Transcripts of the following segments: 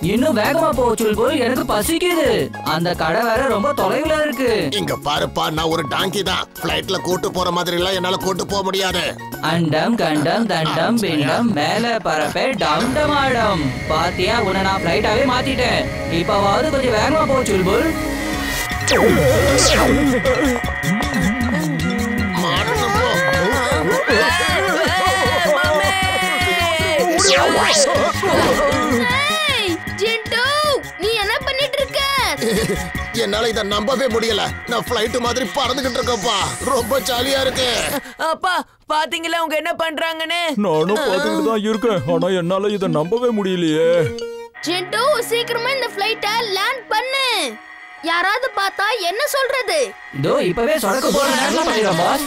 இன்னும் வேகமா போ சுல்புல் எனக்கு பசிக்குது அந்த கடை வேற ரொம்ப தொலைவுல இருக்கு இங்க பாருப்பா நான் ஒரு டாங்கி தான் பிளைட்ல கூட்டு போற மாதிரி எல்லாம் என்னால கூட்டு போக முடியாது அண்டம் கண்டம் தண்டம் பிண்டம் மேல பரப்பே டம் டமாடம் பாத்தியா உன்னை நான் ஃபிளைட்டாவே மாத்திட்டேன் இப்பவாவது கொஞ்சம் வேகமா போ சுல்புல் மாட்டணும் போ. ஏய், ஜிண்டு நீ என்ன பண்ணிட்டு இருக்க என்னால இத நம்பவே முடியல நான் பிளைட் மாதிரி பறந்துகிட்டு இருக்கேன்ப்பா ரொம்ப ஜாலியா இருக்கு அப்பா பாத்தீங்களா அவங்க என்ன பண்றாங்கன்னு நானும் பார்த்துக்கிட்டு தான் இருக்கேன் ஆனா என்னால இதை நம்பவே முடியலையே ஜிண்டு சீக்கிரமா இந்த ஃப்ளைட்ட லேண்ட் பண்ணு யாராவது பார்த்தா என்ன சொல்றது இதோ இப்பவே சொடக்க போற நேரத்துல பண்ணிடுறோம் பாஸ்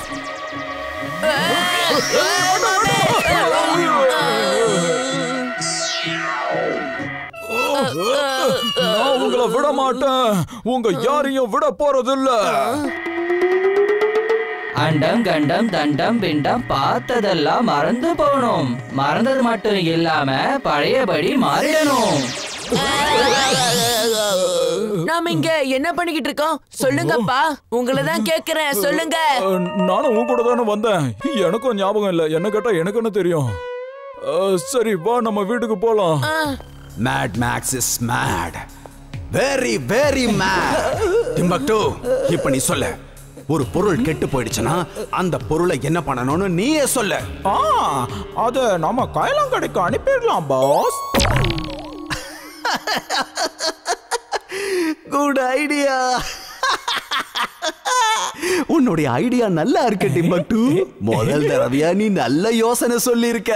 நான் உங்களை விட மாட்டேன் உங்க யாரையும் விட போறதில்ல அண்டம் கண்டம் தண்டம் பிண்டம் பார்த்ததெல்லாம் மறந்து போகணும் மறந்தது மட்டும் இல்லாம பழையபடி மாறிடணும் நாம இங்க என்ன பண்ணிக்கிட்டு இருக்கோம் சொல்லுங்கப்பா உங்களை தான் கேக்குறேன் சொல்லுங்க அஹ், நானும் உன் கூட தானே வந்தேன் எனக்கும் ஞாபகம் இல்ல என்ன கேட்டா எனக்கு என்ன தெரியும் அஹ், சரி வா நம்ம வீட்டுக்கு போலாம் mad Max is mad very very mad Timbuktu இப்ப நீ சொல்ல ஒரு பொருள் கெட்டு போயிடுச்சுன்னா அந்த பொருளை என்ன பண்ணணும்னு நீயே சொல்ல ஆ அத நம்ம கைலாங்கடைக்கு அனுப்பிடலாம் பாஸ் குட் ஐடியா உன்னுடைய ஐடியா நல்லா இருக்கு டிம்பக்டு முதல் தடவையா நீ நல்ல யோசனை சொல்லியிருக்க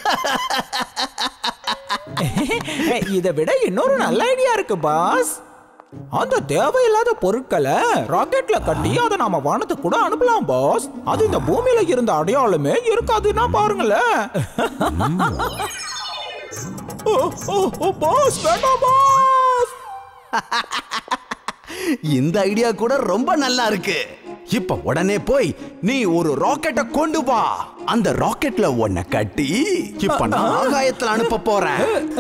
இதை விட இன்னொரு நல்ல ஐடியா இருக்கு பாஸ் அந்த தேவையில்லாத பொருட்களை ராக்கெட்ல கட்டி அதை நாம வானத்துக்கு கூட அனுப்பலாம் பாஸ் அது இந்த பூமியில இருந்த அடையாளமே இருக்காதுன்னா பாருங்களேன் ஓ, ஓ, ஓ, பாஸ் வேண்டாம் பாஸ் இந்த ஐடியா கூட ரொம்ப நல்லா இருக்கு இப்ப உடனே போய் நீ ஒரு ராக்கெட்டை கொண்டு வா அந்த ராக்கெட்ல உன்னை கட்டி இப்ப நான் ஆகாயத்துல அனுப்ப போறேன்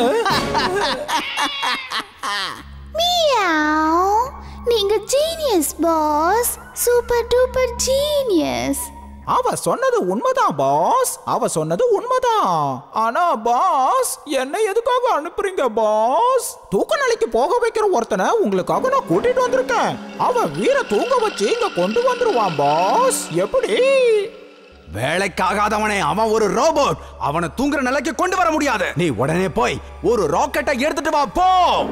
மியாவ் நீங்க genius boss super duper genius அவ சொன்னது உண்மைதான் பாஸ் அவ சொன்னது உண்மைதான் ஆனா பாஸ் என்ன எதுக்காக அனுப்புறீங்க பாஸ் தூக்க நிலைக்கு போக வைக்கிற ஒருத்தனை உங்களுக்காக நான் கூட்டிட்டு வந்திருக்கேன் அவன் வீர தூங்க வச்சு இங்க கொண்டு வந்துருவான் பாஸ் எப்படி வேலைக்காகாதவனே அவன் ஒரு ரோபோட் அவனை தூங்குற நிலைக்கு கொண்டு வர முடியாது நீ உடனே போய் ஒரு ராக்கெட்டை எடுத்துட்டு வா போ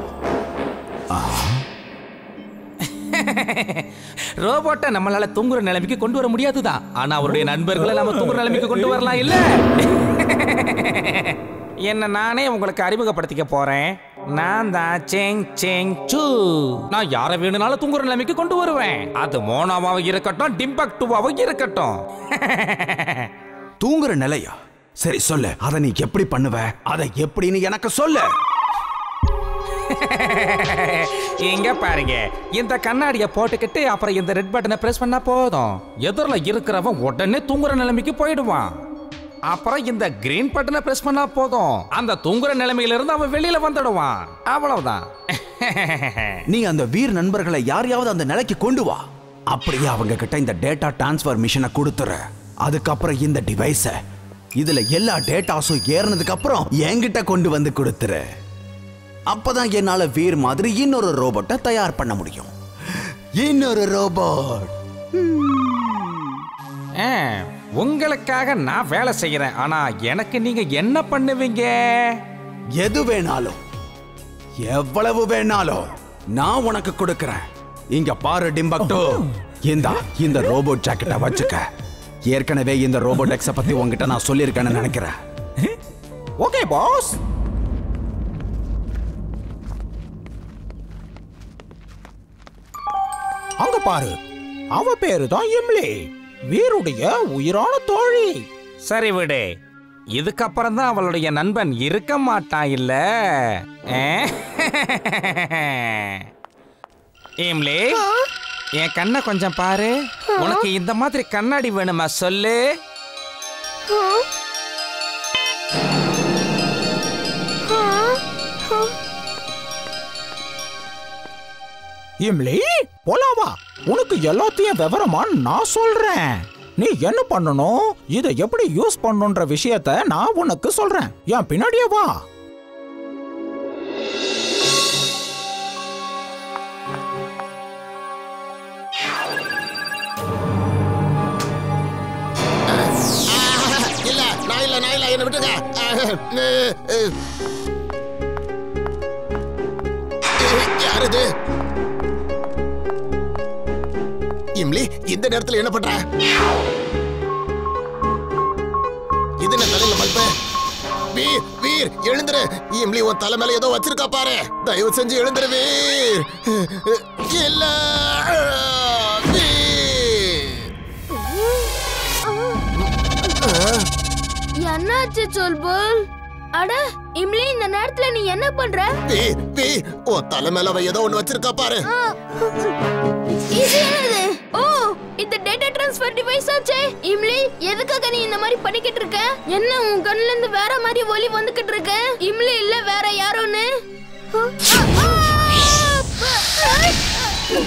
ரோபோட்டை நம்மளால தூங்குற நிலைமைக்கு கொண்டு வர முடியாதுதான் ஆனா அவருடைய நண்பர்களை நம்ம தூங்குற நிலைமைக்கு கொண்டு வரலாம் இல்ல என்ன நானே உங்களுக்கு அறிமுகப்படுத்திக்க போறேன் நான் தான் செங் செங் சூ நான் யாரை வேணும்னாலும் தூங்குற நிலைமைக்கு கொண்டு வருவேன் அது மோனாவாவும் இருக்கட்டும் டிம்பக்டுவாவும் இருக்கட்டும் தூங்குற நிலையா சரி சொல்லு அதை நீ எப்படி பண்ணுவ அதை எப்படின்னு எனக்கு சொல்லு இங்க பாருங்க இந்த கண்ணாடியை போட்டுக்கிட்டு அப்புறம் இந்த ரெட் பட்டனை பிரஸ் பண்ணா போதும் எதிரில் இருக்கிறவன் உடனே தூங்குற நிலைமைக்கு போயிடுவான் அப்புறம் இந்த கிரீன் பட்டனை பிரஸ் பண்ணா போதும் அந்த தூங்குற நிலைமையில இருந்து அவன் வெளியில வந்துடுவான் அவ்வளவுதான் நீ அந்த வீர் நண்பர்களை யாரையாவது அந்த நிலைக்கு கொண்டு வா அப்படியே அவங்க கிட்ட இந்த டேட்டா டிரான்ஸ்ஃபர் மிஷினை கொடுத்துரு அதுக்கப்புறம் இந்த டிவைஸ இதுல எல்லா டேட்டாஸும் ஏறினதுக்கு அப்புறம் என்கிட்ட கொண்டு வந்து கொடுத்துரு அப்பதான் என்னால வீர் மாதிரி இன்னொரு ரோபோட்டை தயார் பண்ண முடியும் இன்னொரு ரோபோட் ஆ, உங்களுக்காக நான் வேலை செய்யறேன் ஆனா எனக்கு நீங்க என்ன பண்ணுவீங்க எது வேணாலும் எவ்வளவு வேணாலும் நான் உனக்கு கொடுக்கறேன் இங்க பாரு டிம்பக்டோ இந்தா இந்த ரோபோட் ஜாக்கெட்டை வச்சுக்க ஏற்கனவே இந்த ரோபோட் எக்ஸ பத்தி உங்ககிட்ட நான் சொல்லியிருக்கேன்னு நினைக்கிறேன் ஓகே பாஸ் அங்க பாரு அவ பேரு தான் இம்லி வீருடைய உயிரான தோழி சரி விடு இதுக்கப்புறம் தான் அவளுடைய நண்பன் இருக்க மாட்டான் இல்ல ஆ? இம்லி என் கண்ணை கொஞ்சம் பாரு உனக்கு இந்த மாதிரி கண்ணாடி வேணுமா சொல்லு இம்லி போலாவா உனக்கு எல்லாத்தையும் விவரமா நான் சொல்றேன் நீ என்ன பண்ணணும் இதை எப்படி யூஸ் பண்ணணுன்ற விஷயத்த நான் உனக்கு சொல்றேன் என் பின்னாடியே வா இல்ல நான் இல்ல நான் இல்ல என்ன விட்டுங்க யார் இது இம்லி இந்த நேரத்துல என்ன பண்ற இது என்ன தலையில பல்பு வீர் வீர் எழுந்துரு இம்லி உன் தலை மேல ஏதோ வச்சிருக்கா பாரு தயவு செஞ்சு எழுந்துரு வீர் இல்ல வீர் என்னாச்சு சொல்புல் அட இம்லி இந்த நேரத்துல நீ என்ன பண்ற வீர் வீர் உன் தலை மேல அவ ஏதோ ஒண்ணு வச்சிருக்கா பாரு ஆ, இது என்னது ஓ இந்த டேட்டா ட்ரான்ஸ்ஃபர் டிவைஸ் ஆச்சே இம்லி எதுக்காக நீ இந்த மாதிரி பண்ணிக்கிட்டு இருக்க என்ன உன் கண்ணுல இருந்து வேற மாதிரி ஒலி வந்துகிட்டு இருக்கு இம்லி இல்ல வேற யாரோன்னு ஆ, ஆ, ஆ,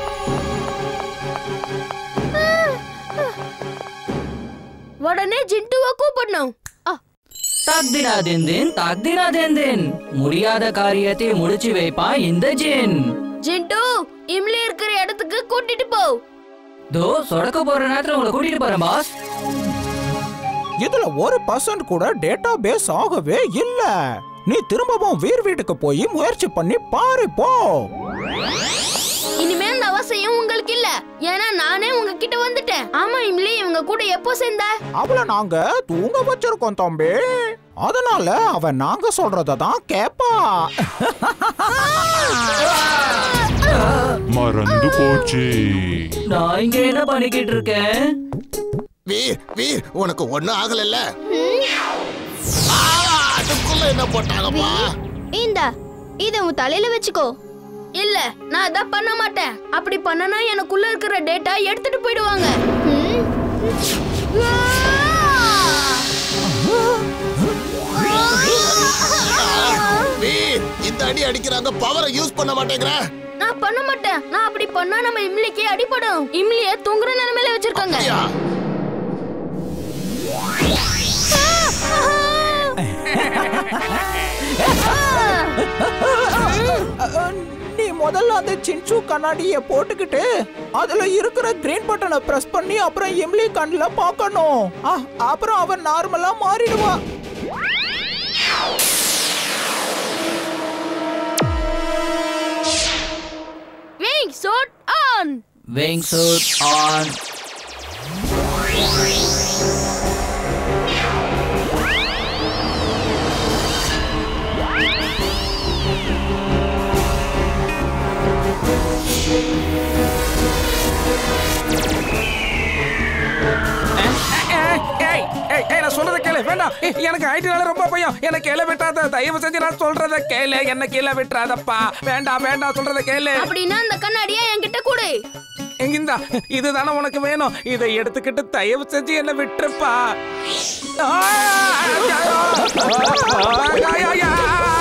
உடனே ஜிண்டுவை கூப்பிடணும் ஆ, தக்தினா தின் தக்தினா தின் முடியாத காரியத்தை முடிச்சு வைப்பான் இந்த ஜின் ஜிண்டு இம்லி இருக்கிற இடத்துக்கு கூட்டிட்டு போ தோ சொடக்க போற நேரத்துல உங்களை கூட்டிட்டு போறேன் பாஸ் இதுல ஒரு பர்சன்ட் கூட டேட்டா பேஸ் ஆகவே இல்ல நீ திரும்பவும் வீர் வீட்டுக்கு போய் முயற்சி பண்ணி பாரு போ இனிமே அந்த அவசியம் உங்களுக்கு இல்ல ஏன்னா நானே உங்ககிட்ட வந்துட்டேன் ஆமா இம்லி இவங்க கூட எப்போ சேர்ந்த அவள நாங்க தூங்க வச்சிருக்கோம் தம்பி அதனால அவ நாங்க சொல்றத தான் கேப்பா மறந்து போச்சு நான் இங்க என்ன பண்ணிக்கிட்டு இருக்கேன் வீர் வீர் உனக்கு ஒண்ணும் ஆகலல்ல ஆ, அதுக்குள்ள என்ன போட்டாங்கப்பா இந்த இத உன் தலையில வச்சுக்கோ இல்ல நான் அதான் பண்ண மாட்டேன் அப்படி பண்ணனா எனக்குள்ள இருக்கிற டேட்டா எடுத்துட்டு போயிடுவாங்க ம்? வீர் இந்த அடி அடிக்கிறாங்க பவரை யூஸ் பண்ண மாட்டேங்கிற நான் பண்ண மாட்டேன் நான் அப்படி பண்ணா நம்ம இம்லிக்கு அடிபடும் இம்லிய தூங்குற நிலைமையில வச்சிருக்காங்க யா, அஹ், நீ முதல்ல அந்த சின்சு கண்ணாடிய போட்டுக்கிட்டு அதுல இருக்கிற கிரீன் பட்டனை பிரஸ் பண்ணி அப்புறம் எம்லி கண்ணுல பார்க்கணும் அஹ், அப்புறம் அவன் நார்மலா மாறிடுவா wing suit on wing suit on ஏய், ஏய், ஏய், ஏய், நான் சொல்றத கேளு வேண்டாம் ஏய், எனக்கு ஐடினால ரொம்ப பயம் என்ன கீழே விட்டாத தயவு செஞ்சு நான் சொல்றத கேளு என்ன கீழே விட்டுறாதப்பா வேண்டாம் வேண்டாம் சொல்றத கேளு அப்படின்னா அந்த கண்ணாடியா என்கிட்ட கொடு இந்தா இதுதானே உனக்கு வேணும் இதை எடுத்துக்கிட்டு தயவு செஞ்சு என்ன விட்டுருப்பா ஆ, ஐயோ! ஐயோ, ஐயோ!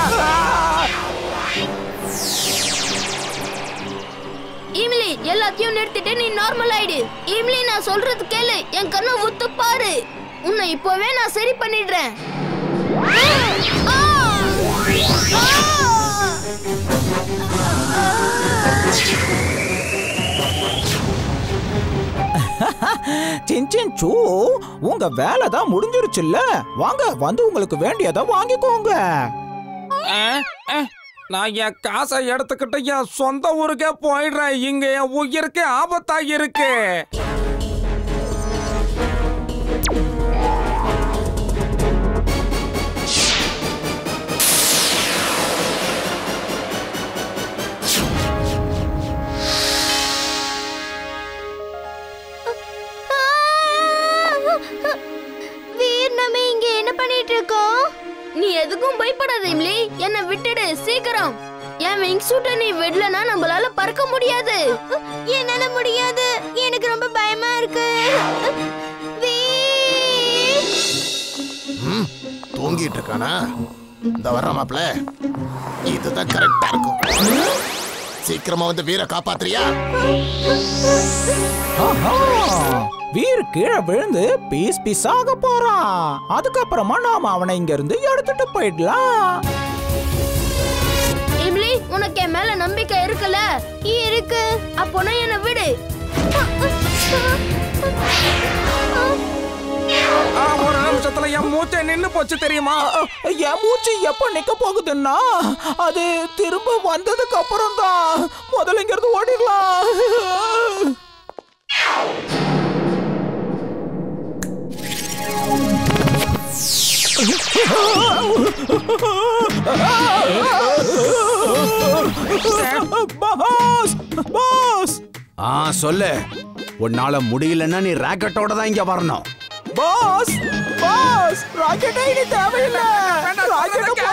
இம்லி எல்லாத்தையும் நிறுத்திட்டு நீ நார்மல் ஆயிடு இம்லி நான் சொல்றது கேளு என் கண்ணை உத்து பாரு உன்னை இப்போவே நான் சரி பண்ணிடுறேன் ஆ! சின்சின் சூ உங்க வேலை தான் முடிஞ்சிருச்சுல்ல வாங்க வந்து உங்களுக்கு வேண்டியதை வாங்கிக்கோங்க ஆ, ஆ, நான் என் காசை எடுத்துக்கிட்டு என் சொந்த ஊருக்கே போயிடுறேன் இங்க என் உயிருக்கு ஆபத்தா இருக்கு வீர் நம்ம இங்க என்ன பண்ணிட்டு இருக்கோம் நீ எதுக்கும் பயப்படாத இம்லி என்ன விட்டுடு சீக்கிரம் என் விங் சூட்டை நீ விடலனா நம்மளால பறக்க முடியாது என்னால முடியாது எனக்கு ரொம்ப பயமா இருக்கு வீர் ம், தூங்கிட்டு இருக்கானா இந்த வர்ற மாப்ள இதுதான் கரெக்டா இருக்கும் சீக்கிரமா வந்து வீர காப்பாத்துறியா ஆஹா, வீர் கீழே விழுந்து பீஸ் பீஸாக போறான் அதுக்கப்புறமா நாம அவனை இங்க இருந்து எடுத்துட்டு போயிடலாம் இம்லி உனக்கு என் மேல நம்பிக்கை இருக்குல்ல இருக்கு அப்போனா என்ன விடு ஆ, ஒரு நிமிஷத்துல என் மூச்சை நின்னு போச்சு தெரியுமா என் மூச்சு எப்ப நிக்க போகுதுன்னா அது திரும்ப வந்ததுக்கு அப்புறம் தான் முதல்ல இங்க இருந்து ஓடிடலாம் பாஸ் பாஸ் ஆ சொல்லு உன்னால முடியலன்னா நீ ராக்கெட்டோட தான் இங்க வரணும் பாஸ் பாஸ் ராக்கெட்டே இனி தேவையில்லை ராக்கெட்டை